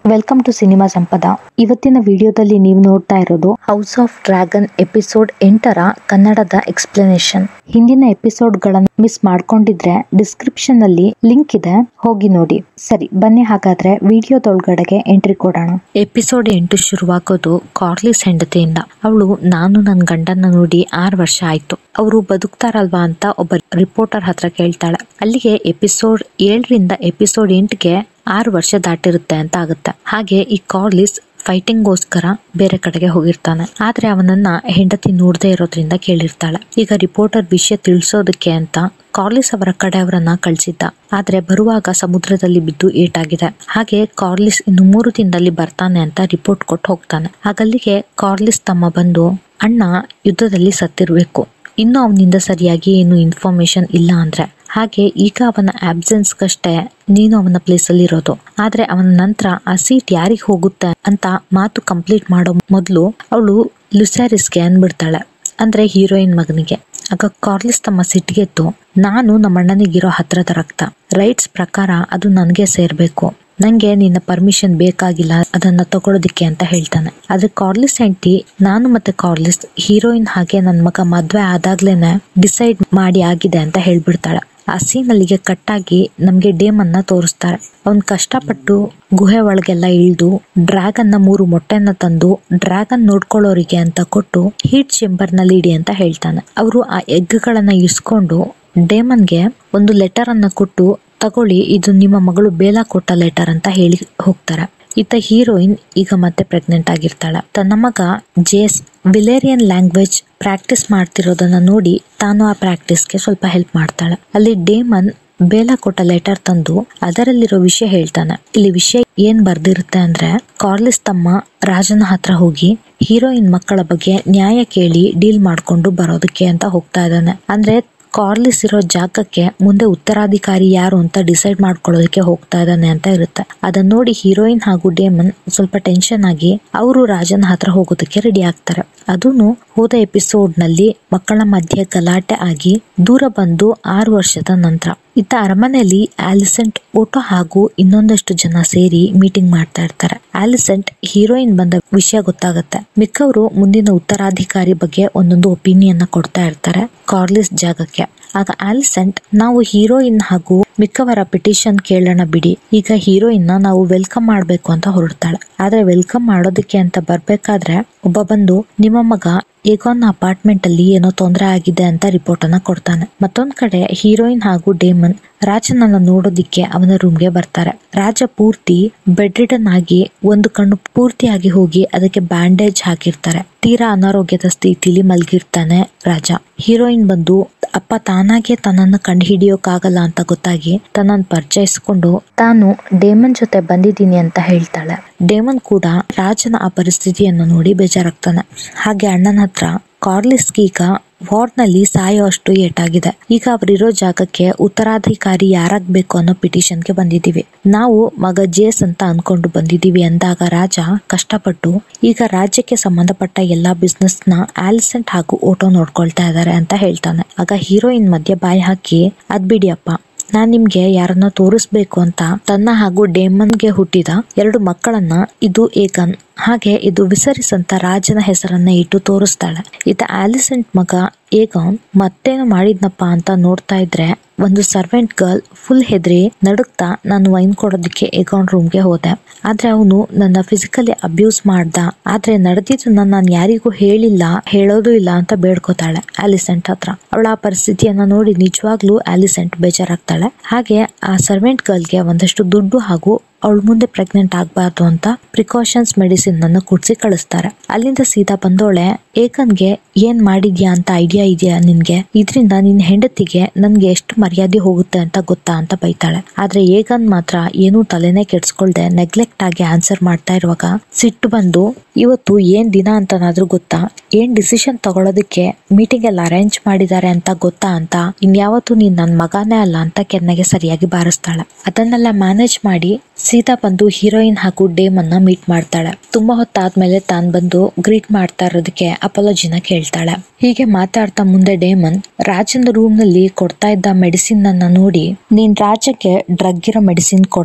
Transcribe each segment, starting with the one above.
welcome to cinema ಸಂಪದ ಇವತ್ತಿನ ವಿಡಿಯೋದಲ್ಲಿ ನೀವು ನೋಡ್ತಾ ಇರೋದು ಹೌಸ್ ಆಫ್ ಡ್ರ್ಯಾಗನ್ ಎಪಿಸೋಡ್ ಎಂಟರ ಕನ್ನಡದ ಎಕ್ಸ್ಪ್ಲನೇಷನ್ ಹಿಂದಿನ ಎಪಿಸೋಡ್ಗಳನ್ನು ಮಿಸ್ ಮಾಡ್ಕೊಂಡಿದ್ರೆ ಡಿಸ್ಕ್ರಿಪ್ಷನ್ ಅಲ್ಲಿ ಲಿಂಕ್ ಇದೆ ಹೋಗಿ ನೋಡಿ ಸರಿ ಬನ್ನಿ ಹಾಗಾದ್ರೆ ವಿಡಿಯೋದೊಳಗಡೆಗೆ ಎಂಟ್ರಿ ಕೊಡೋಣ ಎಪಿಸೋಡ್ ಎಂಟು ಶುರುವಾಗೋದು ಕಾರ್ಲಿಸ್ ಹೆಂಡತಿಯಿಂದ ಅವಳು ನಾನು ನನ್ನ ಗಂಡನ ನೋಡಿ ಆರು ವರ್ಷ ಆಯ್ತು ಅವರು ಬದುಕ್ತಾರಲ್ವಾ ಅಂತ ಒಬ್ಬ ರಿಪೋರ್ಟರ್ ಹತ್ರ ಕೇಳ್ತಾಳೆ ಅಲ್ಲಿಗೆ ಎಪಿಸೋಡ್ ಏಳರಿಂದ ಎಪಿಸೋಡ್ ಎಂಟ್ಗೆ ಆರು ವರ್ಷ ದಾಟಿರುತ್ತೆ ಅಂತ ಆಗುತ್ತೆ ಹಾಗೆ ಈ ಕಾರ್ಲಿಸ್ ಫೈಟಿಂಗ್ಗೋಸ್ಕರ ಬೇರೆ ಕಡೆಗೆ ಹೋಗಿರ್ತಾನೆ ಆದ್ರೆ ಅವನನ್ನ ಹೆಂಡತಿ ನೋಡದೆ ಇರೋದ್ರಿಂದ ಕೇಳಿರ್ತಾಳೆ ಈಗ ರಿಪೋರ್ಟರ್ ವಿಷಯ ತಿಳಿಸೋದಕ್ಕೆ ಅಂತ ಕಾರ್ಲಿಸ್ ಅವರ ಕಡೆ ಅವರನ್ನ ಕಳ್ಸಿದ್ದ ಆದ್ರೆ ಬರುವಾಗ ಸಮುದ್ರದಲ್ಲಿ ಬಿದ್ದು ಏಟಾಗಿದೆ ಹಾಗೆ ಕಾರ್ಲಿಸ್ ಇನ್ನು ಮೂರು ದಿನದಲ್ಲಿ ಬರ್ತಾನೆ ಅಂತ ರಿಪೋರ್ಟ್ ಕೊಟ್ಟು ಹೋಗ್ತಾನೆ ಹಾಗಲ್ಲಿಗೆ ಕಾರ್ಲಿಸ್ ತಮ್ಮ ಬಂದು ಅಣ್ಣ ಯುದ್ಧದಲ್ಲಿ ಸತ್ತಿರ್ಬೇಕು ಇನ್ನು ಅವನಿಂದ ಸರಿಯಾಗಿ ಏನು ಇನ್ಫಾರ್ಮೇಶನ್ ಇಲ್ಲ ಅಂದ್ರೆ ಹಾಗೆ ಈಗ ಅವನ ಆಬ್ಸೆನ್ಸ್ಗಷ್ಟೇ ನೀನು ಅವನ ಪ್ಲೇಸಲ್ಲಿ ಇರೋದು ಆದ್ರೆ ಅವನ ನಂತರ ಆ ಸೀಟ್ ಯಾರಿಗೆ ಹೋಗುತ್ತೆ ಅಂತ ಮಾತು ಕಂಪ್ಲೀಟ್ ಮಾಡೋ ಮೊದಲು ಅವಳು ಲುಸ್ಯಾರಿಸ್ಗೆ ಅನ್ಬಿಡ್ತಾಳೆ ಅಂದ್ರೆ ಹೀರೋಯಿನ್ ಮಗನಿಗೆ ಆಗ ಕಾರ್ಲಿಸ್ ತಮ್ಮ ಸಿಟ್ಟಿಗೆದ್ದು ನಾನು ನಮ್ಮ ಅಣ್ಣನಿಗಿರೋ ಹತ್ರದ ರಕ್ತ ರೈಟ್ಸ್ ಪ್ರಕಾರ ಅದು ನನಗೆ ಸೇರ್ಬೇಕು ನಂಗೆ ನಿನ್ನ ಪರ್ಮಿಷನ್ ಬೇಕಾಗಿಲ್ಲ ಅದನ್ನ ತಗೊಳೋದಿಕ್ಕೆ ಅಂತ ಹೇಳ್ತಾನೆ ಆದ್ರೆ ಕಾರ್ಲಿಸ್ ಹೆಂಡತಿ ನಾನು ಮತ್ತೆ ಕಾರ್ಲಿಸ್ ಹೀರೋಯಿನ್ ಹಾಗೆ ನನ್ನ ಮಗ ಮದ್ವೆ ಆದಾಗ್ಲೇನೆ ಡಿಸೈಡ್ ಮಾಡಿ ಆಗಿದೆ ಅಂತ ಹೇಳ್ಬಿಡ್ತಾಳೆ ಆ ಸೀನ್ ಅಲ್ಲಿಗೆ ಕಟ್ಟಾಗಿ ನಮ್ಗೆ ಡೇಮ್ ಅನ್ನ ತೋರಿಸ್ತಾರೆ ಅವ್ನ್ ಕಷ್ಟಪಟ್ಟು ಗುಹೆ ಒಳಗೆಲ್ಲ ಇಳಿದು ಡ್ರ್ಯಾಗನ್ ನ ಮೂರು ಮೊಟ್ಟೆನ ತಂದು ಡ್ರ್ಯಾಗನ್ ನೋಡ್ಕೊಳ್ಳೋರಿಗೆ ಅಂತ ಕೊಟ್ಟು ಹೀಟ್ ಚೇಂಬರ್ ನಲ್ಲಿ ಇಡಿ ಅಂತ ಹೇಳ್ತಾನೆ ಅವರು ಆ ಎಗ್ ಗಳನ್ನ ಇಸ್ಕೊಂಡು ಡೇಮನ್ಗೆ ಒಂದು ಲೆಟರ್ ಅನ್ನ ಕೊಟ್ಟು ತಗೊಳ್ಳಿ ಇದು ನಿಮ್ಮ ಮಗಳು ಬೇಲ ಕೊಟ್ಟ ಲೆಟರ್ ಅಂತ ಹೇಳಿ ಹೋಗ್ತಾರೆ ಈತ ಹೀರೋಯಿನ್ ಈಗ ಮತ್ತೆ ಪ್ರೆಗ್ನೆಂಟ್ ಆಗಿರ್ತಾಳೆ ತನ್ನ ಮಗ ಜೇಸ್ ವಿಲೇರಿಯನ್ ಲ್ಯಾಂಗ್ವೇಜ್ ಪ್ರಾಕ್ಟೀಸ್ ಮಾಡ್ತಿರೋದನ್ನ ನೋಡಿ ತಾನು ಆ ಪ್ರಾಕ್ಟೀಸ್ಗೆ ಸ್ವಲ್ಪ ಹೆಲ್ಪ್ ಮಾಡ್ತಾಳೆ ಅಲ್ಲಿ ಡೇಮನ್ ಬೇಲ ಕೊಟ್ಟ ಲೆಟರ್ ತಂದು ಅದರಲ್ಲಿರೋ ವಿಷಯ ಹೇಳ್ತಾನೆ ಇಲ್ಲಿ ವಿಷಯ ಏನ್ ಬರ್ದಿರುತ್ತೆ ಅಂದ್ರೆ ಕಾರ್ಲಿಸ್ ತಮ್ಮ ರಾಜನ ಹತ್ರ ಹೋಗಿ ಹೀರೋಯಿನ್ ಮಕ್ಕಳ ಬಗ್ಗೆ ನ್ಯಾಯ ಕೇಳಿ ಡೀಲ್ ಮಾಡ್ಕೊಂಡು ಬರೋದಕ್ಕೆ ಅಂತ ಹೋಗ್ತಾ ಇದ್ದಾನೆ ಅಂದ್ರೆ ಕಾರ್ಲಿಸ್ ಇರೋ ಜಾಗಕ್ಕೆ ಮುಂದೆ ಉತ್ತರಾಧಿಕಾರಿ ಯಾರು ಅಂತ ಡಿಸೈಡ್ ಮಾಡ್ಕೊಳ್ಳೋದಕ್ಕೆ ಹೋಗ್ತಾ ಇದ್ದಾನೆ ಅಂತ ಇರುತ್ತೆ ಅದನ್ನ ನೋಡಿ ಹೀರೋಯಿನ್ ಹಾಗೂ ಡೇಮನ್ ಸ್ವಲ್ಪ ಟೆನ್ಷನ್ ಆಗಿ ಅವರು ರಾಜನ ಹತ್ರ ಹೋಗೋದಕ್ಕೆ ರೆಡಿ ಆಗ್ತಾರೆ ಅದೂನು ಹೋದ ಎಪಿಸೋಡ್ ನಲ್ಲಿ ಮಕ್ಕಳ ಮಧ್ಯೆ ಗಲಾಟೆ ಆಗಿ ದೂರ ಬಂದು ಆರು ವರ್ಷದ ನಂತರ ಇತ್ತ ಅರಮನೆಯಲ್ಲಿ ಆಲಿಸೆಂಟ್ ಓಟೋ ಹಾಗೂ ಇನ್ನೊಂದಷ್ಟು ಜನ ಸೇರಿ ಮೀಟಿಂಗ್ ಮಾಡ್ತಾ ಇರ್ತಾರೆ ಆಲಿಸೆಂಟ್ ಹೀರೋಯಿನ್ ಬಂದ ವಿಷಯ ಗೊತ್ತಾಗತ್ತೆ ಮಿಕ್ಕವರು ಮುಂದಿನ ಉತ್ತರಾಧಿಕಾರಿ ಬಗ್ಗೆ ಒಂದೊಂದು ಒಪಿನಿಯನ್ ಕೊಡ್ತಾ ಇರ್ತಾರೆ ಕಾರ್ಲಿಸ್ ಜಾಗಕ್ಕೆ ಆಗ ಆಲಿಸೆಂಟ್ ನಾವು ಹೀರೋಯಿನ್ ಹಾಗೂ ಮಿಕ್ಕವರ ಪಿಟಿಷನ್ ಕೇಳೋಣ ಬಿಡಿ ಈಗ ಹೀರೋಯಿನ್ ನಾವು ವೆಲ್ಕಮ್ ಮಾಡ್ಬೇಕು ಅಂತ ಹೊರಡ್ತಾಳೆ ಆದ್ರೆ ವೆಲ್ಕಮ್ ಮಾಡೋದಕ್ಕೆ ಅಂತ ಬರ್ಬೇಕಾದ್ರೆ ಒಬ್ಬ ಬಂದು ನಿಮ್ಮ ಮಗ ಏಗಾನ್ ಅಪಾರ್ಟ್ಮೆಂಟ್ ಅಲ್ಲಿ ಏನೋ ತೊಂದರೆ ಆಗಿದೆ ಅಂತ ರಿಪೋರ್ಟ್ ಅನ್ನ ಕೊಡ್ತಾನೆ ಮತ್ತೊಂದ್ ಕಡೆ ಹೀರೋಯಿನ್ ಹಾಗೂ ಡೇಮನ್ ರಾಜನನ್ನ ನೋಡೋದಿಕ್ಕೆ ಅವನ ರೂಮ್ಗೆ ಬರ್ತಾರೆ ರಾಜ ಪೂರ್ತಿ ಬೆಡ್ ರಿಡನ್ ಆಗಿ ಒಂದು ಕಣ್ಣು ಪೂರ್ತಿಯಾಗಿ ಹೋಗಿ ಅದಕ್ಕೆ ಬ್ಯಾಂಡೇಜ್ ಹಾಕಿರ್ತಾರೆ ತೀರಾ ಅನಾರೋಗ್ಯದ ಸ್ಥಿತಿಲಿ ಮಲ್ಗಿರ್ತಾನೆ ರಾಜ ಹೀರೋಯಿನ್ ಬಂದು ಅಪ್ಪ ತಾನಾಗೆ ತನ್ನನ್ನು ಕಂಡು ಹಿಡಿಯೋಕ್ಕಾಗಲ್ಲ ಅಂತ ಗೊತ್ತಾಗಿ ತನ್ನನ್ನು ಪರಿಚಯಿಸಿಕೊಂಡು ತಾನು ಡೇಮನ್ ಜೊತೆ ಬಂದಿದ್ದೀನಿ ಅಂತ ಹೇಳ್ತಾಳೆ ಡೇಮನ್ ಕೂಡ ರಾಜನ ಆ ಪರಿಸ್ಥಿತಿಯನ್ನು ನೋಡಿ ಬೇಜಾರಾಗ್ತಾನೆ ಹಾಗೆ ಅಣ್ಣನ ಹತ್ರ ಕಾರ್ಲಿಸ್ಗೆ ಈಗ ವಾರ್ನಲ್ಲಿ ಸಾಯೋ ಅಷ್ಟು ಏಟಾಗಿದೆ ಈಗ ಅವರಿರೋ ಜಾಗಕ್ಕೆ ಉತ್ತರಾಧಿಕಾರಿ ಯಾರಾಗ್ಬೇಕು ಅನ್ನೋ ಪಿಟಿಷನ್ಗೆ ಬಂದಿದ್ದೀವಿ ನಾವು ಮಗ ಜೇಸ್ ಅಂತ ಅನ್ಕೊಂಡು ಬಂದಿದ್ದೀವಿ ಅಂದಾಗ ರಾಜ ಕಷ್ಟಪಟ್ಟು ಈಗ ರಾಜ್ಯಕ್ಕೆ ಸಂಬಂಧಪಟ್ಟ ಎಲ್ಲಾ ಬಿಸ್ನೆಸ್ ನ ಆಲಿಸೆಂಟ್ ಹಾಗೂ ಓಟೋ ನೋಡ್ಕೊಳ್ತಾ ಇದ್ದಾರೆ ಅಂತ ಹೇಳ್ತಾನೆ ಆಗ ಹೀರೋಯಿನ್ ಮಧ್ಯೆ ಬಾಯಿ ಹಾಕಿ ಅದ್ ಬಿಡಿಯಪ್ಪ ನಾನ್ ನಿಮ್ಗೆ ಯಾರನ್ನ ತೋರಿಸ್ಬೇಕು ಅಂತ ತನ್ನ ಹಾಗೂ ಡೇಮನ್ಗೆ ಹುಟ್ಟಿದ ಎರಡು ಮಕ್ಕಳನ್ನ ಇದು ಏಗನ್ ಹಾಗೆ ಇದು ವಿಸರಿಸ್ ಅಂತ ರಾಜನ ಹೆಸರನ್ನ ಇಟ್ಟು ತೋರಿಸ್ತಾಳೆ ಇತ ಆಲಿಸೆಂಟ್ ಮಗ ಏಗಾನ್ ಮತ್ತೇನು ಮಾಡಿದ್ನಪ್ಪ ಅಂತ ನೋಡ್ತಾ ಇದ್ರೆ ಒಂದು ಸರ್ವೆಂಟ್ ಗರ್ಲ್ ಫುಲ್ ಹೆದ್ರಿ ನಡುಕ್ತಾ ನಾನು ವೈನ್ ಕೊಡೋದಕ್ಕೆ ಏಗಾನ್ ರೂಮ್ಗೆ ಹೋದೆ ಆದ್ರೆ ಅವನು ನನ್ನ ಫಿಸಿಕಲಿ ಅಬ್ಯೂಸ್ ಮಾಡ್ದ ಆದ್ರೆ ನಡೆದಿದ್ದನ್ನ ನಾನು ಯಾರಿಗೂ ಹೇಳಿಲ್ಲ ಹೇಳೋದು ಇಲ್ಲ ಅಂತ ಬೇಡ್ಕೋತಾಳೆ ಆಲಿಸೆಂಟ್ ಹತ್ರ ಅವಳ ಆ ಪರಿಸ್ಥಿತಿಯನ್ನ ನೋಡಿ ನಿಜವಾಗ್ಲೂ ಆಲಿಸೆಂಟ್ ಬೇಜಾರಾಗ್ತಾಳೆ ಹಾಗೆ ಆ ಸರ್ವೆಂಟ್ ಗರ್ಲ್ಗೆ ಒಂದಷ್ಟು ದುಡ್ಡು ಹಾಗೂ ಅವಳ ಮುಂದೆ ಪ್ರೆಗ್ನೆಂಟ್ ಆಗ್ಬಾರ್ದು ಅಂತ ಪ್ರಿಕಾಷನ್ಸ್ ಮೆಡಿಸಿನ್ ಅನ್ನು ಕುಡ್ಸಿ ಕಳಿಸ್ತಾರೆ ಅಲ್ಲಿಂದ ಸೀದಾ ಬಂದೋಳೆ ಏಕನ್ಗೆ ಏನ್ ಮಾಡಿದ್ಯಾ ಅಂತ ಐಡಿಯಾ ಇದೆಯಾ ನಿನ್ಗೆ ಇದರಿಂದ ನಿನ್ ಹೆಂಡತಿಗೆ ನನ್ಗೆ ಎಷ್ಟು ಮರ್ಯಾದೆ ಹೋಗುತ್ತೆ ಅಂತ ಗೊತ್ತಾ ಅಂತ ಬೈತಾಳೆ ಆದ್ರೆ ಏಗನ್ ಮಾತ್ರ ಏನೂ ತಲೆನೇ ಕೆಡ್ಸ್ಕೊಳ್ದೆ ನೆಗ್ಲೆಕ್ಟ್ ಆಗಿ ಆನ್ಸರ್ ಮಾಡ್ತಾ ಇರುವಾಗ ಸಿಟ್ಟು ಬಂದು ಇವತ್ತು ಏನ್ ದಿನ ಅಂತನಾದ್ರೂ ಗೊತ್ತಾ ಏನ್ ಡಿಸಿಷನ್ ತಗೊಳೋದಕ್ಕೆ ಮೀಟಿಂಗ್ ಎಲ್ಲ ಅರೇಂಜ್ ಮಾಡಿದ್ದಾರೆ ಅಂತ ಗೊತ್ತಾ ಅಂತ ಇನ್ಯಾವತ್ತು ನೀನ್ ನನ್ ಮಗನೇ ಅಲ್ಲ ಅಂತ ಕೆನ್ನೆಗೆ ಸರಿಯಾಗಿ ಬಾರಿಸ್ತಾಳೆ ಅದನ್ನೆಲ್ಲ ಮ್ಯಾನೇಜ್ ಮಾಡಿ ಸೀತಾ ಬಂದು ಹೀರೋಯಿನ್ ಹಾಗೂ ಡೇಮ್ ಅನ್ನ ಮೀಟ್ ಮಾಡ್ತಾಳೆ ತುಂಬಾ ಹೊತ್ತಾದ್ಮೇಲೆ ತಾನ್ ಬಂದು ಗ್ರೀಟ್ ಮಾಡ್ತಾ ಇರೋದಕ್ಕೆ ಅಪಾಲಜಿನ ಕೇಳ್ತಾಳೆ ಹೀಗೆ ಮಾತಾಡ್ತಾ ಮುಂದೆ ಡೇಮನ್ ರಾಜನ ರೂಮ್ ನಲ್ಲಿ ಕೊಡ್ತಾ ಇದ್ದ ಮೆಡಿಸಿನ್ ಅನ್ನ ನೋಡಿ ನೀನ್ ರಾಜಕ್ಕೆ ಡ್ರಗ್ ಇರೋ ಮೆಡಿಸಿನ್ ಕೊಡ್ತಾ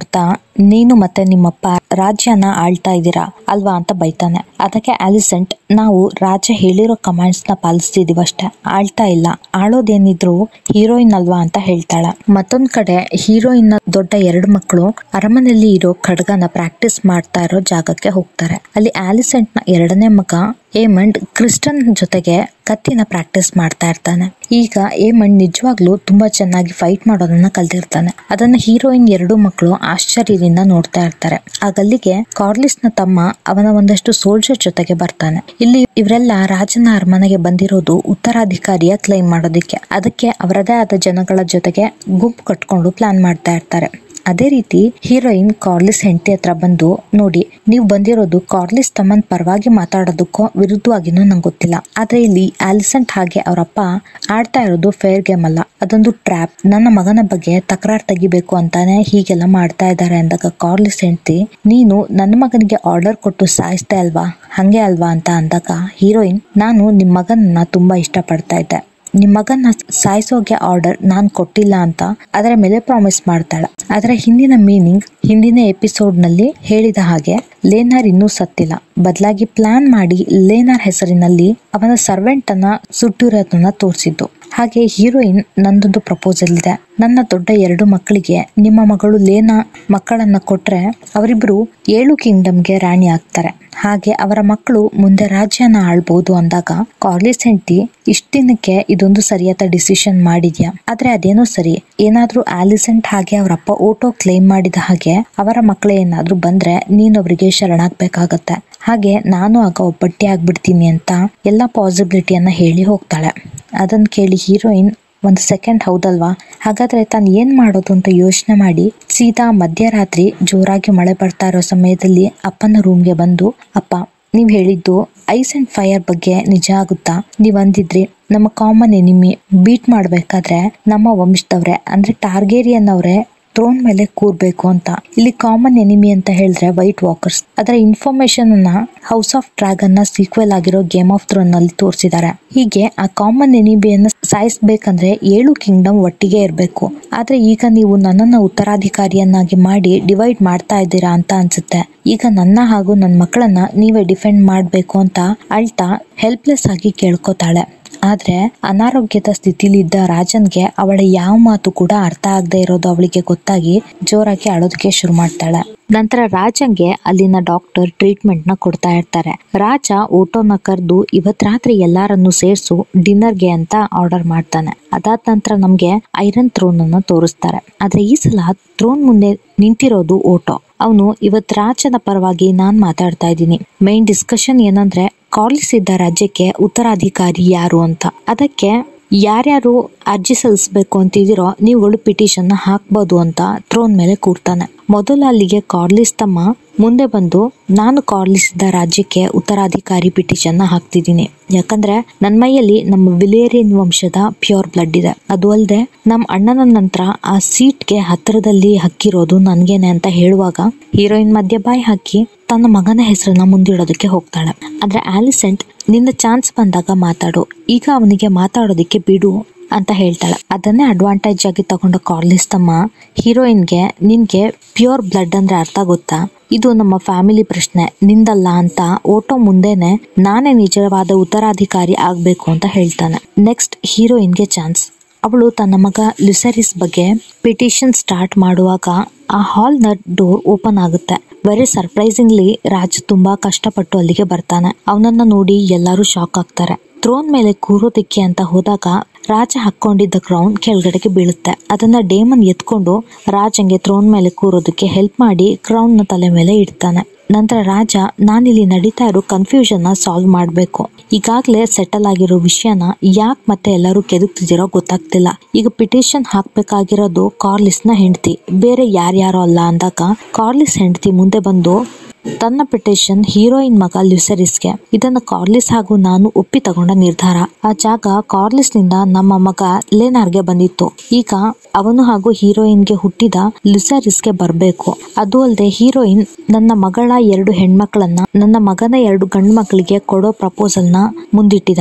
ನೀನು ಮತ್ತೆ ನಿಮ್ಮಪ್ಪ ರಾಜ್ಯನ ಆಳ್ತಾ ಇದ್ದೀರಾ ಅಲ್ವಾ ಅಂತ ಬೈತಾನೆ ಅದಕ್ಕೆ ಆಲಿಸೆಂಟ್ ನಾವು ರಾಜ ಹೇಳಿರೋ ಕಮಾಂಡ್ಸ್ ನ ಪಾಲಿಸ್ತಿದೀವಿ ಅಷ್ಟೇ ಆಳ್ತಾ ಇಲ್ಲ ಆಳೋದೇನಿದ್ರು ಹೀರೋಯಿನ್ ಅಲ್ವಾ ಅಂತ ಹೇಳ್ತಾಳೆ ಮತ್ತೊಂದ್ ಕಡೆ ಹೀರೋಯಿನ್ ನ ದೊಡ್ಡ ಎರಡು ಮಕ್ಕಳು ಅರಮನೆಯಲ್ಲಿ ಇರೋ ಖಡ್ಗನ ಪ್ರಾಕ್ಟೀಸ್ ಮಾಡ್ತಾ ಇರೋ ಜಾಗಕ್ಕೆ ಹೋಗ್ತಾರೆ ಅಲ್ಲಿ ಆಲಿಸೆಂಟ್ ನ ಎರಡನೇ ಮಗ ಏಮಂಡ್ ಕ್ರಿಸ್ಟನ್ ಜೊತೆಗೆ ಕತ್ತಿನ ಪ್ರಾಕ್ಟೀಸ್ ಮಾಡ್ತಾ ಇರ್ತಾನೆ ಈಗ ಏಮಂಡ್ ನಿಜವಾಗ್ಲೂ ತುಂಬಾ ಚೆನ್ನಾಗಿ ಫೈಟ್ ಮಾಡೋದನ್ನ ಕಲ್ತಿರ್ತಾನೆ ಅದನ್ನ ಹೀರೋಯಿನ್ ಎರಡು ಮಕ್ಕಳು ಆಶ್ಚರ್ಯದಿಂದ ನೋಡ್ತಾ ಇರ್ತಾರೆ ಆಗಲ್ಲಿಗೆ ಕಾರ್ಲಿಸ್ ನ ತಮ್ಮ ಅವನ ಒಂದಷ್ಟು ಸೋಲ್ಜರ್ ಜೊತೆಗೆ ಬರ್ತಾನೆ ಇಲ್ಲಿ ಇವರೆಲ್ಲ ರಾಜನ ಅರಮನೆಗೆ ಬಂದಿರೋದು ಉತ್ತರಾಧಿಕಾರಿಯ ಕ್ಲೈಮ್ ಮಾಡೋದಕ್ಕೆ ಅದಕ್ಕೆ ಅವರದೇ ಆದ ಜನಗಳ ಜೊತೆಗೆ ಗುಂಪು ಕಟ್ಕೊಂಡು ಪ್ಲಾನ್ ಮಾಡ್ತಾ ಇರ್ತಾರೆ ಅದೇ ರೀತಿ ಹೀರೋಯಿನ್ ಕಾರ್ಲಿಸ್ ಹೆಂಡತಿ ಹತ್ರ ಬಂದು ನೋಡಿ ನೀವು ಬಂದಿರೋದು ಕಾರ್ಲಿಸ್ ತಮ್ಮನ್ ಪರವಾಗಿ ಮಾತಾಡೋದಕ್ಕೋ ವಿರುದ್ಧವಾಗಿನೂ ನಂಗೆ ಗೊತ್ತಿಲ್ಲ ಆದ್ರೆ ಇಲ್ಲಿ ಆಲಿಸೆಂಟ್ ಹಾಗೆ ಅವರಪ್ಪ ಆಡ್ತಾ ಇರೋದು ಫೇರ್ ಗೇಮ್ ಅಲ್ಲ ಅದೊಂದು ಟ್ರ್ಯಾಪ್ ನನ್ನ ಮಗನ ಬಗ್ಗೆ ತಕರಾರ್ ತೆಗಿಬೇಕು ಅಂತಾನೆ ಹೀಗೆಲ್ಲ ಮಾಡ್ತಾ ಇದ್ದಾರೆ ಅಂದಾಗ ಕಾರ್ಲಿಸ್ ಹೆಂಡತಿ ನೀನು ನನ್ನ ಮಗನಿಗೆ ಆರ್ಡರ್ ಕೊಟ್ಟು ಸಾಯಿಸ್ದೆ ಅಲ್ವಾ ಹಂಗೆ ಅಲ್ವಾ ಅಂತ ಅಂದಾಗ ಹೀರೋಯಿನ್ ನಾನು ನಿಮ್ ಮಗನನ್ನ ತುಂಬಾ ಇಷ್ಟಪಡ್ತಾ ಇದ್ದೆ ನಿಮ್ ಮಗನ್ನ ಸಾಯಿಸೋಗೆ ಆರ್ಡರ್ ನಾನ್ ಕೊಟ್ಟಿಲ್ಲ ಅಂತ ಅದರ ಮೇಲೆ ಪ್ರಾಮಿಸ್ ಮಾಡ್ತಾಳೆ ಅದರ ಹಿಂದಿನ ಮೀನಿಂಗ್ ಹಿಂದಿನ ಎಪಿಸೋಡ್ ನಲ್ಲಿ ಹೇಳಿದ ಹಾಗೆ ಲೇನಾರ್ ಇನ್ನೂ ಸತ್ತಿಲ್ಲ ಬದಲಾಗಿ ಪ್ಲಾನ್ ಮಾಡಿ ಲೇನಾರ್ ಹೆಸರಿನಲ್ಲಿ ಅವನ ಸರ್ವೆಂಟ್ ಅನ್ನ ಸುಟ್ಟಿರೋದನ್ನ ತೋರಿಸಿದ್ದು ಹಾಗೆ ಹೀರೋಯಿನ್ ನಂದೊಂದು ಪ್ರಪೋಸಲ್ ಇದೆ ನನ್ನ ದೊಡ್ಡ ಎರಡು ಮಕ್ಕಳಿಗೆ ನಿಮ್ಮ ಮಗಳು ಲೇನಾ ಮಕ್ಕಳನ್ನ ಕೊಟ್ರೆ ಅವರಿಬ್ರು ಏಳು ಕಿಂಗ್ಡಮ್ಗೆ ರಾಣಿ ಆಗ್ತಾರೆ ಹಾಗೆ ಅವರ ಮಕ್ಕಳು ಮುಂದೆ ರಾಜ್ಯನ ಆಳ್ಬಹುದು ಅಂದಾಗ ಕಾರ್ಲಿಸ್ ಹೆಂಡತಿ ಇಷ್ಟ ದಿನಕ್ಕೆ ಇದೊಂದು ಸರಿಯಾದ ಡಿಸಿಷನ್ ಮಾಡಿದ್ಯಾ ಆದ್ರೆ ಅದೇನೋ ಸರಿ ಏನಾದ್ರೂ ಆಲಿಸೆಂಟ್ ಹಾಗೆ ಅವರಪ್ಪ ಓಟೋ ಕ್ಲೈಮ್ ಮಾಡಿದ ಹಾಗೆ ಅವರ ಮಕ್ಕಳೇ ಏನಾದ್ರೂ ಬಂದ್ರೆ ನೀನ್ ಅವರಿಗೆ ಶರಣಾಗ್ಬೇಕಾಗತ್ತೆ ಹಾಗೆ ನಾನು ಆಗ ಒಬ್ಬಟ್ಟಿ ಆಗ್ಬಿಡ್ತೀನಿ ಅಂತ ಎಲ್ಲಾ ಪಾಸಿಬಿಲಿಟಿಯನ್ನ ಹೇಳಿ ಹೋಗ್ತಾಳೆ ಅದನ್ನ ಕೇಳಿ ಹೀರೋಯಿನ್ ಒಂದು ಸೆಕೆಂಡ್ ಹೌದಲ್ವಾ ಹಾಗಾದ್ರೆ ತಾನು ಏನ್ ಮಾಡೋದು ಅಂತ ಯೋಚನೆ ಮಾಡಿ ಸೀದಾ ಮಧ್ಯರಾತ್ರಿ ಜೋರಾಗಿ ಮಳೆ ಬರ್ತಾ ಇರೋ ಸಮಯದಲ್ಲಿ ಅಪ್ಪನ ರೂಮ್ಗೆ ಬಂದು ಅಪ್ಪ ನೀವ್ ಹೇಳಿದ್ದು ಐಸ್ ಅಂಡ್ ಫೈರ್ ಬಗ್ಗೆ ನಿಜ ಆಗುತ್ತಾ ನೀವ್ ಅಂದಿದ್ರಿ ನಮ್ಮ ಕಾಮನ್ ಎನಿಮಿ ಬೀಟ್ ಮಾಡ್ಬೇಕಾದ್ರೆ ನಮ್ಮ ವಂಶದವ್ರೆ ಅಂದ್ರೆ ಟಾರ್ಗೇರಿಯನ್ ಅವರೇ ಥ್ರೋನ್ ಮೇಲೆ ಕೂರ್ಬೇಕು ಅಂತ ಇಲ್ಲಿ ಕಾಮನ್ ಎನಿಮಿ ಅಂತ ಹೇಳಿದ್ರೆ ವೈಟ್ ವಾಕರ್ಸ್ ಅದರ ಇನ್ಫಾರ್ಮೇಶನ್ ಅನ್ನ ಹೌಸ್ ಆಫ್ ಡ್ರ್ಯಾಗನ್ ನ ಸೀಕ್ವೆಲ್ ಆಗಿರೋ ಗೇಮ್ ಆಫ್ ಥ್ರೋನ್ ನಲ್ಲಿ ತೋರಿಸಿದ್ದಾರೆ ಹೀಗೆ ಆ ಕಾಮನ್ ಎನಿಮಿಯನ್ನ ಸಾಯಿಸ್ಬೇಕಂದ್ರೆ ಏಳು ಕಿಂಗ್ಡಮ್ ಒಟ್ಟಿಗೆ ಇರಬೇಕು ಆದ್ರೆ ಈಗ ನೀವು ನನ್ನನ್ನ ಉತ್ತರಾಧಿಕಾರಿಯನ್ನಾಗಿ ಮಾಡಿ ಡಿವೈಡ್ ಮಾಡ್ತಾ ಇದ್ದೀರಾ ಅಂತ ಅನ್ಸುತ್ತೆ ಈಗ ನನ್ನ ಹಾಗೂ ನನ್ನ ಮಕ್ಕಳನ್ನ ನೀವೇ ಡಿಫೆಂಡ್ ಮಾಡ್ಬೇಕು ಅಂತ ಅಳ್ತಾ ಹೆಲ್ಪ್ಲೆಸ್ ಆಗಿ ಕೇಳ್ಕೊತಾಳೆ ಆದ್ರೆ ಅನಾರೋಗ್ಯದ ಸ್ಥಿತಿಲಿದ್ದ ರಾಜನ್ಗೆ ಅವಳ ಯಾವ ಮಾತು ಕೂಡ ಅರ್ಥ ಆಗದೆ ಇರೋದು ಅವಳಿಗೆ ಗೊತ್ತಾಗಿ ಜೋರಾಗಿ ಅಳೋದಕ್ಕೆ ಶುರು ಮಾಡ್ತಾಳೆ ನಂತರ ರಾಜಂಗೆ ಅಲ್ಲಿನ ಡಾಕ್ಟರ್ ಟ್ರೀಟ್ಮೆಂಟ್ ನ ಕೊಡ್ತಾ ಇರ್ತಾರೆ ರಾಜ ಊಟೋನ ಕರೆದು ಇವತ್ ರಾತ್ರಿ ಎಲ್ಲಾರನ್ನು ಸೇರ್ಸು ಡಿನ್ನರ್ಗೆ ಅಂತ ಆರ್ಡರ್ ಮಾಡ್ತಾನೆ ಅದಾದ ನಂತರ ನಮ್ಗೆ ಐರನ್ ಥ್ರೋನ್ ಅನ್ನ ತೋರಿಸ್ತಾರೆ ಆದ್ರೆ ಈ ಸಲ ಥ್ರೋನ್ ಮುಂದೆ ನಿಂತಿರೋದು ಓಟೋ ಅವನು ಇವತ್ ರಾಜನ ಪರವಾಗಿ ನಾನ್ ಮಾತಾಡ್ತಾ ಇದ್ದೀನಿ ಮೈನ್ ಡಿಸ್ಕಷನ್ ಏನಂದ್ರೆ ಕಾರ್ಲಿಸ್ ಇದ್ದ ರಾಜ್ಯಕ್ಕೆ ಉತ್ತರಾಧಿಕಾರಿ ಯಾರು ಅಂತ ಅದಕ್ಕೆ ಯಾರ್ಯಾರು ಅರ್ಜಿ ಸಲ್ಲಿಸ್ಬೇಕು ಅಂತಿದ್ದೀರೋ ನೀವುಗಳು ಪಿಟಿಷನ್ ಹಾಕ್ಬೋದು ಅಂತ ಥ್ರೋನ್ ಮೇಲೆ ಕೂರ್ತಾನೆ ಮೊದಲು ಅಲ್ಲಿಗೆ ಕಾರ್ಲಿಸ್ ತಮ್ಮ ಮುಂದೆ ಬಂದು ನಾನು ಕಾರ್ಲಿಸ್ ಇದ್ದ ರಾಜ್ಯಕ್ಕೆ ಉತ್ತರಾಧಿಕಾರಿ ಪಿಟಿಷನ್ ಹಾಕ್ತಿದ್ದೀನಿ ಯಾಕಂದ್ರೆ ನನ್ನ ಮೈಯಲ್ಲಿ ನಮ್ಮ ವಿಲೇರಿಯನ್ ವಂಶದ ಪ್ಯೂರ್ ಬ್ಲಡ್ ಇದೆ ಅದು ಅಲ್ಲದೆ ನಮ್ಮ ಅಣ್ಣನ ನಂತರ ಆ ಸೀಟ್ಗೆ ಹತ್ತಿರದಲ್ಲಿ ಹಕ್ಕಿರೋದು ನನ್ಗೇನೆ ಅಂತ ಹೇಳುವಾಗ ಹೀರೋಯಿನ್ ಮಧ್ಯ ಬಾಯಿ ಹಾಕಿ ತನ್ನ ಮಗನ ಹೆಸರನ್ನ ಮುಂದಿಡೋದಕ್ಕೆ ಹೋಗ್ತಾಳೆ ಆದ್ರೆ ಆಲಿಸೆಂಟ್ ನಿನ್ನ ಚಾನ್ಸ್ ಬಂದಾಗ ಮಾತಾಡು ಈಗ ಅವನಿಗೆ ಮಾತಾಡೋದಕ್ಕೆ ಬಿಡು ಅಂತ ಹೇಳ್ತಾಳೆ ಅದನ್ನೇ ಅಡ್ವಾಂಟೇಜ್ ಆಗಿ ತಗೊಂಡ ಕಾರ್ಲಿಸ್ ತಮ್ಮ ಹೀರೋಯಿನ್ಗೆ ನಿನ್ಗೆ ಪ್ಯೂರ್ ಬ್ಲಡ್ ಅಂದ್ರೆ ಅರ್ಥ ಗೊತ್ತಾ ಇದು ನಮ್ಮ ಫ್ಯಾಮಿಲಿ ಪ್ರಶ್ನೆ ನಿಂದಲ್ಲ ಅಂತ ಓಟೋ ಮುಂದೆನೆ ನಾನೇ ನಿಜವಾದ ಉತ್ತರಾಧಿಕಾರಿ ಆಗ್ಬೇಕು ಅಂತ ಹೇಳ್ತಾನೆ ನೆಕ್ಸ್ಟ್ ಹೀರೋಯಿನ್ಗೆ ಚಾನ್ಸ್ ಅವಳು ತನ್ನ ಮಗ ಲ್ಯುಸರಿಸ್ ಬಗ್ಗೆ ಪಿಟಿಷನ್ ಸ್ಟಾರ್ಟ್ ಮಾಡುವಾಗ ಆ ಹಾಲ್ ನ ಡೋರ್ ಓಪನ್ ಆಗುತ್ತೆ ವೆರಿ ಸರ್ಪ್ರೈಸಿಂಗ್ಲಿ ರಾಜ್ ತುಂಬಾ ಕಷ್ಟಪಟ್ಟು ಅಲ್ಲಿಗೆ ಬರ್ತಾನೆ ಅವನನ್ನ ನೋಡಿ ಎಲ್ಲರೂ ಶಾಕ್ ಆಗ್ತಾರೆ ಥ್ರೋನ್ ಮೇಲೆ ಕೂರೋದಿಕ್ಕೆ ಅಂತ ಹೋದಾಗ ರಾಜ ಹಾಕೊಂಡಿದ್ದ ಕ್ರೌನ್ ಕೆಳಗಡೆಗೆ ಬೀಳುತ್ತೆ ಅದನ್ನ ಡೇಮನ್ ಎತ್ಕೊಂಡು ರಾಜಂಗೆ ಥ್ರೋನ್ ಮೇಲೆ ಕೂರೋದಕ್ಕೆ ಹೆಲ್ಪ್ ಮಾಡಿ ಕ್ರೌನ್ ನ ತಲೆ ಮೇಲೆ ಇಡ್ತಾನೆ ನಂತರ ರಾಜ ನಾನಿಲ್ಲಿ ನಡೀತಾ ಇರೋ ಕನ್ಫ್ಯೂಷನ್ ನ ಸಾಲ್ವ್ ಮಾಡಬೇಕು ಈಗಾಗಲೇ ಸೆಟಲ್ ಆಗಿರೋ ವಿಷಯನ ಯಾಕೆ ಮತ್ತೆ ಎಲ್ಲರೂ ಕೆದಕ್ತಿದಿರೋ ಗೊತ್ತಾಗ್ತಿಲ್ಲ ಈಗ ಪಿಟಿಷನ್ ಹಾಕ್ಬೇಕಾಗಿರೋದು ಕಾರ್ಲಿಸ್ ನ ಹೆಂಡತಿ ಬೇರೆ ಯಾರ್ಯಾರೋ ಅಲ್ಲ ಅಂದಾಗ ಕಾರ್ಲಿಸ್ ಹೆಂಡತಿ ಮುಂದೆ ಬಂದು ತನ್ನ ಪಿಟಿಷನ್ ಹೀರೋಯಿನ್ ಮಗ ಲ್ಯುಸರಿಸ್ಗೆ ಇದನ್ನ ಕಾರ್ಲಿಸ್ ಹಾಗೂ ನಾನು ಒಪ್ಪಿ ತಗೊಂಡ ನಿರ್ಧಾರ ಆ ಜಾಗ ಕಾರ್ಲಿಸ್ ನಿಂದ ನಮ್ಮ ಮಗ ಲೆನಾರ್ಗೆ ಬಂದಿತ್ತು ಈಗ ಅವನು ಹಾಗೂ ಹೀರೋಯಿನ್ಗೆ ಹುಟ್ಟಿದ ಲ್ಯುಸರಿಸ್ಗೆ ಬರ್ಬೇಕು ಅದು ಅಲ್ಲದೆ ಹೀರೋಯಿನ್ ನನ್ನ ಮಗಳ ಎರಡು ಹೆಣ್ಮಕ್ಳನ್ನ ನನ್ನ ಮಗನ ಎರಡು ಗಂಡು ಮಕ್ಕಳಿಗೆ ಕೊಡೋ ಪ್ರಪೋಸಲ್ ನ ಮುಂದಿಟ್ಟಿದ್ದಾಳೆ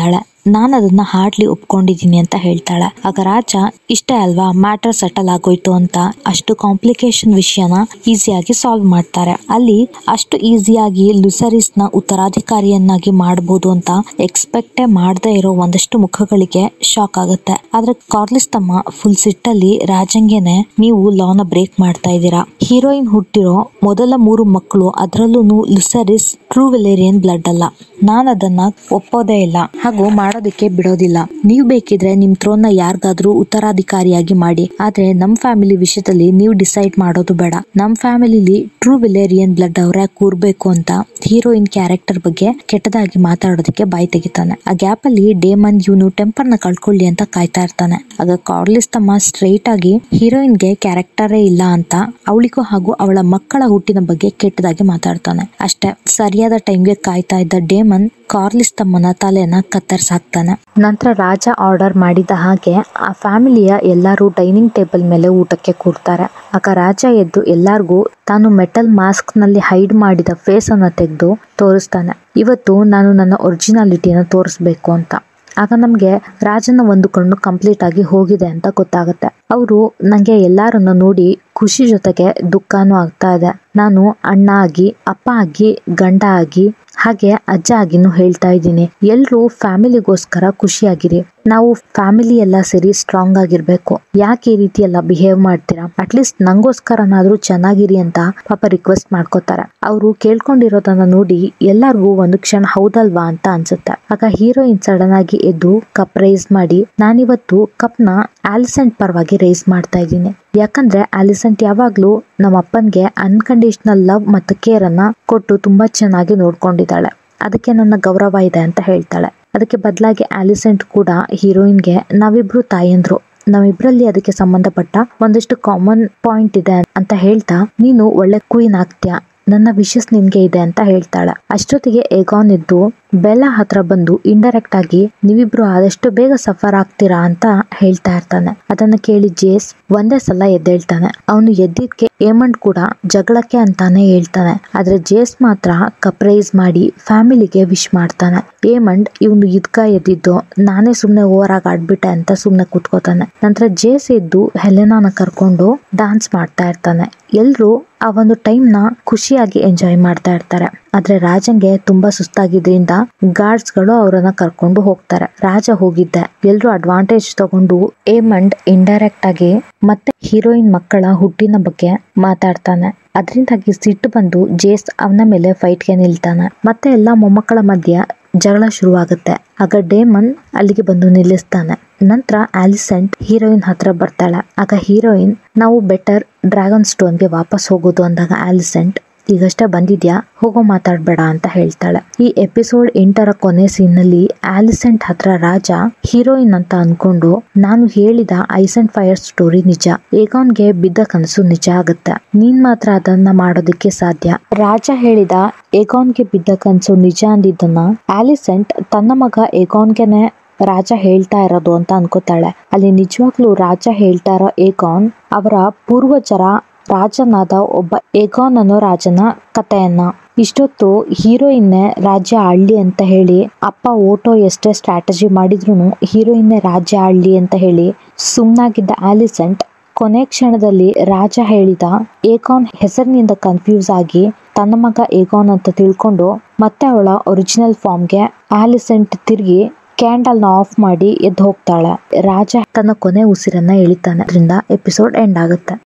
ನಾನು ಅದನ್ನ ಹಾರ್ಡ್ಲಿ ಒಪ್ಕೊಂಡಿದ್ದೀನಿ ಅಂತ ಹೇಳ್ತಾಳೆ ಆಗ ರಾಜ ಇಷ್ಟೇ ಅಲ್ವಾ ಮ್ಯಾಟರ್ ಸೆಟಲ್ ಆಗೋಯ್ತು ಅಂತ ಅಷ್ಟು ಕಾಂಪ್ಲಿಕೇಶನ್ ವಿಷಯನ ಈಸಿಯಾಗಿ ಸಾಲ್ವ್ ಮಾಡ್ತಾರೆ ಅಲ್ಲಿ ಅಷ್ಟು ಈಸಿಯಾಗಿ ಲುಸರಿಸ್ ನ ಉತ್ತರಾಧಿಕಾರಿಯನ್ನಾಗಿ ಮಾಡಬಹುದು ಅಂತ ಎಕ್ಸ್ಪೆಕ್ಟೇ ಮಾಡದೇ ಇರೋ ಒಂದಷ್ಟು ಮುಖಗಳಿಗೆ ಶಾಕ್ ಆಗುತ್ತೆ ಆದ್ರೆ ಕಾರ್ಲಿಸ್ ತಮ್ಮ ಫುಲ್ ಸಿಟ್ಟಲ್ಲಿ ರಾಜಂಗೆನೆ ನೀವು ಲಾನ ಬ್ರೇಕ್ ಮಾಡ್ತಾ ಇದ್ದೀರಾ ಹೀರೋಯಿನ್ ಹುಟ್ಟಿರೋ ಮೊದಲ ಮೂರು ಮಕ್ಕಳು ಅದರಲ್ಲೂ ಲುಸರಿಸ್ ಟ್ರೂ ವೆಲೇರಿಯನ್ ಬ್ಲಡ್ ಅಲ್ಲ ನಾನು ಅದನ್ನ ಒಪ್ಪೋದೇ ಇಲ್ಲ ಹಾಗೂ ಮಾಡೋದಕ್ಕೆ ಬಿಡೋದಿಲ್ಲ ನೀವು ಬೇಕಿದ್ರೆ ನಿಮ್ ಥ್ರೋನ್ ನ ಯಾರಿಗಾದ್ರೂ ಉತ್ತರಾಧಿಕಾರಿಯಾಗಿ ಮಾಡಿ ಆದ್ರೆ ನಮ್ ಫ್ಯಾಮಿಲಿ ವಿಷಯದಲ್ಲಿ ನೀವು ಡಿಸೈಡ್ ಮಾಡೋದು ಬೇಡ ನಮ್ ಫ್ಯಾಮಿಲಿಲಿ ಟ್ರೂ ವಿಲೇರಿಯನ್ ಬ್ಲಡ್ ಅವರೇ ಕೂರ್ಬೇಕು ಅಂತ ಹೀರೋಯಿನ್ ಕ್ಯಾರೆಕ್ಟರ್ ಬಗ್ಗೆ ಕೆಟ್ಟದಾಗಿ ಮಾತಾಡೋದಕ್ಕೆ ಬಾಯಿ ತೆಗಿತಾನೆ ಆ ಗ್ಯಾಪ್ ಅಲ್ಲಿ ಡೇಮನ್ ಇವನು ಟೆಂಪರ್ ನ ಕಳ್ಕೊಳ್ಳಿ ಅಂತ ಕಾಯ್ತಾ ಇರ್ತಾನೆ ಆಗ ಕಾರ್ಲಿಸ್ ತಮ್ಮ ಸ್ಟ್ರೈಟ್ ಆಗಿ ಹೀರೋಯಿನ್ಗೆ ಕ್ಯಾರೆಕ್ಟರೇ ಇಲ್ಲ ಅಂತ ಅವಳಿಗೂ ಹಾಗೂ ಅವಳ ಮಕ್ಕಳ ಹುಟ್ಟಿನ ಬಗ್ಗೆ ಕೆಟ್ಟದಾಗಿ ಮಾತಾಡ್ತಾನೆ ಅಷ್ಟೇ ಸರಿಯಾದ ಟೈಮ್ಗೆ ಕಾಯ್ತಾ ಇದ್ದ ಡೇಮನ್ ಕಾರ್ಲಿಸ್ ತಮ್ಮನ ತಲೆನ ಕತ್ತರಿಸಾಕ್ತಾನೆ ನಂತರ ರಾಜ ಆರ್ಡರ್ ಮಾಡಿದ ಹಾಗೆ ಆ ಫ್ಯಾಮಿಲಿಯ ಎಲ್ಲರೂ ಡೈನಿಂಗ್ ಟೇಬಲ್ ಮೇಲೆ ಊಟಕ್ಕೆ ಕೂರ್ತಾರೆ ಆಗ ರಾಜ ಎದ್ದು ಎಲ್ಲಾರ್ಗೂ ತಾನು ಮೆಟಲ್ ಮಾಸ್ಕ್ ನಲ್ಲಿ ಹೈಡ್ ಮಾಡಿದ ಫೇಸ್ ಅನ್ನ ತೆಗೆದು ತೋರಿಸ್ತಾನೆ ಇವತ್ತು ನಾನು ನನ್ನ ಒರಿಜಿನಾಲಿಟಿನ ತೋರಿಸ್ಬೇಕು ಅಂತ ಆಗ ನಮಗೆ ರಾಜನ ಒಂದು ಕಣ್ಣು ಕಂಪ್ಲೀಟ್ ಆಗಿ ಹೋಗಿದೆ ಅಂತ ಗೊತ್ತಾಗುತ್ತೆ ಅವರು ನನಗೆ ಎಲ್ಲರನ್ನ ನೋಡಿ ಖುಷಿ ಜೊತೆಗೆ ದುಃಖನೂ ಆಗ್ತಾ ಇದೆ ನಾನು ಅಣ್ಣ ಆಗಿ ಅಪ್ಪ ಆಗಿ ಗಂಡ ಆಗಿ ಹಾಗೆ ಅಜ್ಜ ಆಗಿನೂ ಹೇಳ್ತಾ ಇದ್ದೀನಿ ಎಲ್ರೂ ಫ್ಯಾಮಿಲಿಗೋಸ್ಕರ ಖುಷಿಯಾಗಿರಿ ನಾವು ಫ್ಯಾಮಿಲಿ ಎಲ್ಲ ಸೇರಿ ಸ್ಟ್ರಾಂಗ್ ಆಗಿರ್ಬೇಕು ಯಾಕೆ ಈ ರೀತಿ ಎಲ್ಲ ಬಿಹೇವ್ ಮಾಡ್ತೀರಾ ಅಟ್ಲೀಸ್ಟ್ ನಂಗೋಸ್ಕರನಾದ್ರೂ ಚೆನ್ನಾಗಿರಿ ಅಂತ ಪಾಪ ರಿಕ್ವೆಸ್ಟ್ ಮಾಡ್ಕೋತಾರೆ ಅವರು ಕೇಳ್ಕೊಂಡಿರೋದನ್ನ ನೋಡಿ ಎಲ್ಲರಿಗೂ ಒಂದು ಕ್ಷಣ ಹೌದಲ್ವಾ ಅಂತ ಅನ್ಸುತ್ತೆ ಆಗ ಹೀರೋಯಿನ್ ಸಡನ್ ಆಗಿ ಎದ್ದು ಕಪ್ ರೈಸ್ ಮಾಡಿ ನಾನಿವತ್ತು ಕಪ್ನ ಆಲಿಸೆಂಟ್ ಪರವಾಗಿ ರೈಸ್ ಮಾಡ್ತಾ ಇದ್ದೀನಿ ಯಾಕಂದ್ರೆ ಆಲಿಸೆಂಟ್ ಯಾವಾಗ್ಲೂ ನಮ್ಮ ಅಪ್ಪನ್ಗೆ ಅನ್ಕಂಡೀಷನಲ್ ಲವ್ ಮತ್ತು ಕೇರ್ ಅನ್ನ ಕೊಟ್ಟು ತುಂಬಾ ಚೆನ್ನಾಗಿ ನೋಡ್ಕೊಂಡಿದ್ದಾಳೆ ಅದಕ್ಕೆ ನನ್ನ ಗೌರವ ಇದೆ ಅಂತ ಹೇಳ್ತಾಳೆ ಅದಕ್ಕೆ ಬದಲಾಗಿ ಆಲಿಸೆಂಟ್ ಕೂಡ ಹೀರೋಯಿನ್ಗೆ ನಾವಿಬ್ರು ತಾಯಂದ್ರು ನಾವಿಬ್ರಲ್ಲಿ ಅದಕ್ಕೆ ಸಂಬಂಧಪಟ್ಟ ಒಂದಷ್ಟು ಕಾಮನ್ ಪಾಯಿಂಟ್ ಇದೆ ಅಂತ ಹೇಳ್ತಾ ನೀನು ಒಳ್ಳೆ ಕ್ವೀನ್ ಆಗ್ತೀಯ ನನ್ನ ವಿಶಸ್ ನಿನ್ಗೆ ಇದೆ ಅಂತ ಹೇಳ್ತಾಳೆ ಅಷ್ಟೊತ್ತಿಗೆ ಎಗಾನ್ ಇದ್ದು ಬೆಲ್ಲ ಹತ್ರ ಬಂದು ಇಂಡೈರೆಕ್ಟ್ ಆಗಿ ನೀವಿಬ್ರು ಆದಷ್ಟು ಬೇಗ ಸಫರ್ ಆಗ್ತೀರಾ ಅಂತ ಹೇಳ್ತಾ ಇರ್ತಾನೆ ಅದನ್ನ ಕೇಳಿ ಜೇಸ್ ಒಂದೇ ಸಲ ಎದ್ದೇಳ್ತಾನೆ ಅವನು ಎದ್ದಿದ್ಕೆ ಏಮಂಡ್ ಕೂಡ ಜಗಳಕ್ಕೆ ಅಂತಾನೆ ಹೇಳ್ತಾನೆ ಆದ್ರೆ ಜೇಸ್ ಮಾತ್ರ ಕಪ್ರೈಸ್ ಮಾಡಿ ಫ್ಯಾಮಿಲಿಗೆ ವಿಶ್ ಮಾಡ್ತಾನೆ ಏಮಂಡ್ ಇವನು ಇದ್ಕ ಎದ್ದಿದ್ದು ನಾನೇ ಸುಮ್ನೆ ಓವರ್ ಆಗಿ ಆಡ್ಬಿಟ್ಟೆ ಅಂತ ಸುಮ್ನೆ ಕೂತ್ಕೋತಾನೆ ನಂತರ ಜೇಸ್ ಎದ್ದು ಹೆಲೆನಾನ ಕರ್ಕೊಂಡು ಡಾನ್ಸ್ ಮಾಡ್ತಾ ಇರ್ತಾನೆ ಎಲ್ರು ಆ ಒಂದು ಟೈಮ್ ನ ಖುಷಿಯಾಗಿ ಎಂಜಾಯ್ ಮಾಡ್ತಾ ಇರ್ತಾರೆ ಆದ್ರೆ ರಾಜಂಗೆ ತುಂಬಾ ಸುಸ್ತಾಗಿದ್ರಿಂದ ಗಾರ್ಡ್ಸ್ ಗಳು ಅವರನ್ನ ಕರ್ಕೊಂಡು ಹೋಗ್ತಾರೆ ರಾಜ ಹೋಗಿದ್ದೆ ಎಲ್ರು ಅಡ್ವಾಂಟೇಜ್ ತಗೊಂಡು ಏಮಂಡ್ ಇಂಡೈರೆಕ್ಟ್ ಆಗಿ ಮತ್ತೆ ಹೀರೋಯಿನ್ ಮಕ್ಕಳ ಹುಟ್ಟಿನ ಬಗ್ಗೆ ಮಾತಾಡ್ತಾನೆ ಅದರಿಂದಾಗಿ ಸಿಟ್ಟು ಬಂದು ಜೇಸ್ ಅವನ ಮೇಲೆ ಫೈಟ್ಗೆ ನಿಲ್ತಾನೆ ಮತ್ತೆ ಎಲ್ಲಾ ಮೊಮ್ಮಕ್ಕಳ ಮಧ್ಯ ಜಗಳ ಶುರುವಾಗುತ್ತೆ ಆಗ ಡೇಮನ್ ಅಲ್ಲಿಗೆ ಬಂದು ನಿಲ್ಲಿಸ್ತಾನೆ ನಂತರ ಆಲಿಸೆಂಟ್ ಹೀರೋಯಿನ್ ಹತ್ರ ಬರ್ತಾಳೆ ಆಗ ಹೀರೋಯಿನ್ ನಾವು ಬೆಟರ್ ಡ್ರ್ಯಾಗನ್ ಸ್ಟೋನ್ಗೆ ವಾಪಸ್ ಹೋಗೋದು ಅಂದಾಗ ಆಲಿಸೆಂಟ್ ಈಗಷ್ಟೇ ಬಂದಿದ್ಯಾ ಹೋಗೋ ಮಾತಾಡ್ಬೇಡ ಅಂತ ಹೇಳ್ತಾಳೆ ಈ ಎಪಿಸೋಡ್ ಎಂಟರ ಕೊನೆ ಸೀನ್ ನಲ್ಲಿ ಆಲಿಸೆಂಟ್ ಹತ್ರ ರಾಜ ಹೀರೋಯಿನ್ ಅಂತ ಅನ್ಕೊಂಡು ನಾನು ಹೇಳಿದ ಐಸ್ ಅಂಡ್ ಫೈರ್ ಸ್ಟೋರಿ ನಿಜ ಏಗಾನ್ಗೆ ಬಿದ್ದ ಕನಸು ನಿಜ ಆಗುತ್ತೆ ನೀನ್ ಮಾತ್ರ ಅದನ್ನ ಮಾಡೋದಕ್ಕೆ ಸಾಧ್ಯ ರಾಜ ಹೇಳಿದ ಏಗಾನ್ಗೆ ಬಿದ್ದ ಕನಸು ನಿಜ ಅಂದಿದ್ದನ್ನ ಆಲಿಸೆಂಟ್ ತನ್ನ ಮಗ ಏಗಾನ್ಗೆನೆ ರಾಜ ಹೇಳ್ತಾ ಇರೋದು ಅಂತ ಅನ್ಕೋತಾಳೆ ಅಲ್ಲಿ ನಿಜವಾಗ್ಲೂ ರಾಜ ಹೇಳ್ತಾ ಇರೋ ಏಗಾನ್ ಅವರ ಪೂರ್ವಜರ ರಾಜನಾದ ಒಬ್ಬ ಏಗಾನ್ ಅನ್ನೋ ರಾಜನ ಕಥೆಯನ್ನ ಇಷ್ಟೊತ್ತು ಹೀರೋಯಿನ್ನೇ ರಾಜ್ಯ ಆಳ್ಲಿ ಅಂತ ಹೇಳಿ ಅಪ್ಪ ಓಟೋ ಎಷ್ಟೇ ಸ್ಟ್ರಾಟಜಿ ಮಾಡಿದ್ರು ಹೀರೋಯಿನ್ನೇ ರಾಜ್ಯ ಆಳ್ಲಿ ಅಂತ ಹೇಳಿ ಸುಮ್ನಾಗಿದ್ದ ಆಲಿಸೆಂಟ್ ಕೊನೆ ಕ್ಷಣದಲ್ಲಿ ರಾಜ ಹೇಳಿದ ಏಕಾನ್ ಹೆಸರಿನಿಂದ ಕನ್ಫ್ಯೂಸ್ ಆಗಿ ತನ್ನ ಮಗ ಏಕಾನ್ ಅಂತ ತಿಳ್ಕೊಂಡು ಮತ್ತೆ ಅವಳ ಒರಿಜಿನಲ್ ಫಾರ್ಮ್ಗೆ ಆಲಿಸೆಂಟ್ ತಿರುಗಿ ಕ್ಯಾಂಡಲ್ನ ಆಫ್ ಮಾಡಿ ಎದ್ದು ಹೋಗ್ತಾಳೆ ರಾಜ ತನ್ನ ಕೊನೆ ಉಸಿರನ್ನ ಎಳಿತಾನೆ ಅದರಿಂದ ಎಪಿಸೋಡ್ ಎಂಡ್ ಆಗುತ್ತೆ